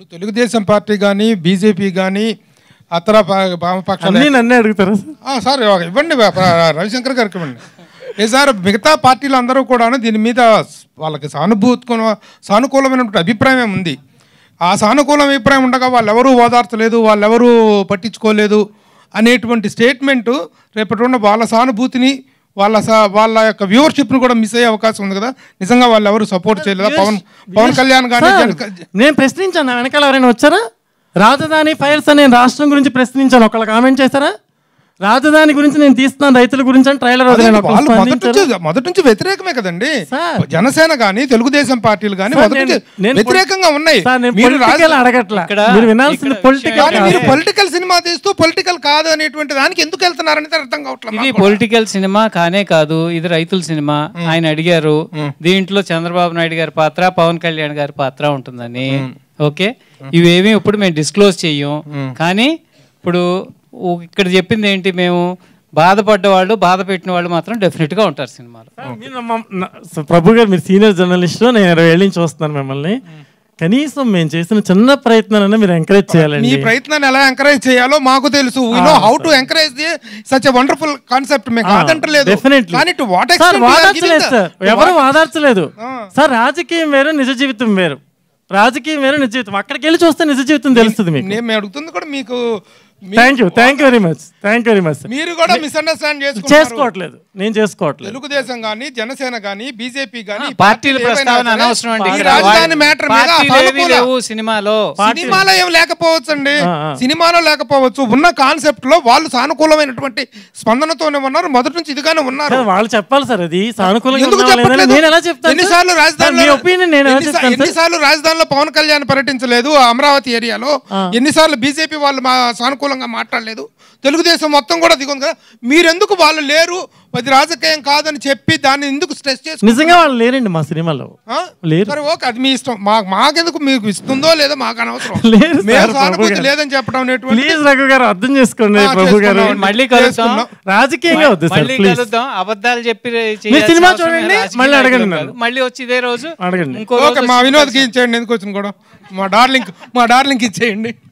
ఇప్పుడు తెలుగుదేశం పార్టీ కానీ బీజేపీ కానీ అతర పా- వామపక్షాలు అన్నీ నన్నే అడుగుతారా సార్ ఆ, సార్ ఒక ఇవ్వండి బా- ప్ర- రవిశంకర్ గారికి ఇవ్వండి ఏ సార్ మిగతా పార్టీలు అందరూ కూడాను దీని మీద వాళ్ళకి సానుభూతి సానుకూలమైనటువంటి అభిప్రాయం ఉంది ఆ సానుకూల అభిప్రాయం ఉండగా వాళ్ళెవరూ ఓదార్చలేదు వాళ్ళెవరూ పట్టించుకోలేదు అనేటువంటి స్టేట్మెంటు రేపటి ఉన్న వాళ్ళ సానుభూతిని వాళ్ళ సా- వాళ్ళ యొక్క వ్యూవర్షిప్ను కూడా మిస్ అయ్యే అవకాశం ఉంది కదా నిజంగా వాళ్ళు ఎవరు సపోర్ట్ చేయలేదా పవన్ పవన్ కళ్యాణ్ కానీ సార్, నేను ప్రశ్నించాను నా వెనకాల ఎవరైనా వచ్చారా రాజధాని ఫైల్స్ అనే రాష్ట్రం గురించి ప్రశ్నించాను ఒకళ్ళు కామెంట్ చేశారా రాజధాని గురించి నేను తీస్తున్నాను రైతుల గురించి అని ట్రైలర్ అదే వదిలేను ఒకళ్ళు వాళ్ళు మొదటి స్పందించారా? నుంచి మొదటి నుంచి వ్యతిరేకమే కదండి సార్. జనసేన కానీ తెలుగుదేశం పార్టీలు కానీ సార్, మొదటి నేను- నుంచి నేను వ్యతిరేకంగా ఉన్నాయి సార్, నేను మీరు పొలిటికల్ రాజ- అడగట్లా ఇక్కడ- మీరు వినాల్సిన ఇక్కడ పొలిటికల్ కానీ మీరు కాదు. పొలిటికల్ సినిమా తీస్తూ పొలిటికల్ కాదు అనేటువంటి దానికి ఎందుకు వెళ్తున్నారనేది అర్థం కావట్లేదు ఇది మాకు కూడా. పొలిటికల్ సినిమా కానే కాదు ఇది రైతుల సినిమా ఆయన అడిగారు దీంట్లో చంద్రబాబు నాయుడు గారి పాత్ర పవన్ కళ్యాణ్ గారి పాత్ర ఉంటుందని ఓకే ఇవేమి ఇప్పుడు మేము డిస్క్లోజ్ చెయ్యం కానీ ఇప్పుడు ఓ- ఇక్కడ చెప్పింది ఏంటి మేము బాధపడ్డ వాళ్ళు బాధ పెట్టిన వాళ్ళు మాత్రం డెఫినెట్ గా ఉంటారు సినిమాలో మీరు నమ్మ- నా- సో ప్రభు గారు మీరు సీనియర్ జర్నలిస్ట్ నేను ఇరవై ఏళ్ళ నుంచి చూస్తున్నాను మిమ్మల్ని కనీసం మేము చేసిన చిన్న ప్రయత్నాలన్నా మీరు ఎంకరేజ్ మీ చేయాలండి ప్రయత్నాన్ని ఎలా ఎంకరేజ్ చేయాలో మాకు తెలుసు we know how to encourage the such a wonderful concept మేము కాదంటలేదు డెఫినెట్లీ కానీ టు వాట్ సార్ వాదార్చలేదు సార్ ఎవరు వాదార్చలేదు సార్ రాజకీయం వేరు నిజ జీవితం వేరు రాజకీయం వేరు నిజ జీవితం అక్కడికి వెళ్ళి చూస్తే నిజ జీవితం తెలుస్తుంది మీకు నేను మేము అడుగుతుంది కూడా మీకు మీ- thank you thank you very much thank you very much మీరు కూడా మిస్అండర్స్టాండ్ చేసుకుంటారు చేసుకోవట్లేదు నేను చేసుకోవట్లేదు తెలుగుదేశం గానీ జనసేన గానీ బీజేపీ గానీ ఈ పార్టీల పార్టీలు ఏవైనా ప్రస్తావన సరే, అనవసరం అండి ఈ ఇక్కడ రాజధాని మ్యాటర్ మీద పార్టీలు ఏమీ సానుకూల- లేవు సినిమాలో సినిమాలో ఏం లేకపోవచ్చు అండి ఆ, ఆ. సినిమాలో లేకపోవచ్చు ఉన్న కాన్సెప్ట్ లో వాళ్ళు సానుకూలమైనటువంటి స్పందనతోనే ఉన్నారు మొదటి నుంచి ఇదిగానే ఉన్నారు సార్, వాళ్ళు చెప్పాలి సార్ అది సానుకూలంగా ఎందుకు ఉందా లేదా అని చెప్పట్లేదు నేను ఎలా చెప్తాను ఎన్నిసార్లు సార్? సార్, మీ రాజధానిలో ఒపీనియన్ నేను ఎలా ఎన్నిసా- చెప్తాను సార్? ఎన్నిసార్లు రాజధానిలో పవన్ కళ్యాణ్ పర్యటించలేదు ఆ అమరావతి ఏరియాలో ఎన్నిసార్లు బీజేపీ వాళ్ళు మా సానుకూలంగా మాట్లాడలేదు తెలుగుదేశం మొత్తం కూడా దిగుంది కదా మీరెందుకు వాళ్ళు లేరు అది రాజకీయం కాదని చెప్పి దాన్ని ఎందుకు స్ట్రెస్ చేసి నిజంగా వాళ్ళు లేరండి మా సినిమాలో లేరు. సరే ఓకే అది మీ ఇష్టం మాకు మాకెందుకు మీకు ఇస్తుందో లేదో మాకు అనవసరం లేదు సార్, మేము ప్రభు సానుభూతి గారు. లేదని చెప్పడం అనేటువంటి ప్లీజ్ రఘు గారు అర్థం చేసుకోండి ఆ, ప్రభు గారు చేసుకున్నాం. మళ్ళీ కలుద్దాం చేసుకున్నాం. రాజకీయంగా వద్దు సార్ మళ్ళీ ప్లీజ్ కలుద్దాం అబద్ధాలు చెప్పి మీరు సినిమా చేయాల్సిన అవసరం చూడండి, లేదు. మళ్ళీ రాజకీయ అడగండి నాయకులు నన్ను. కాదు. మళ్ళీ వచ్చి ఇదే రోజు అడగండి ఇంకో ఓకే రోజు మా వచ్చి వినోద్కి ఇచ్చేయండి ఎందుకు వచ్చిన కూడా మా డార్లింగ్ మా డార్లింగ్ ఇచ్చేయండి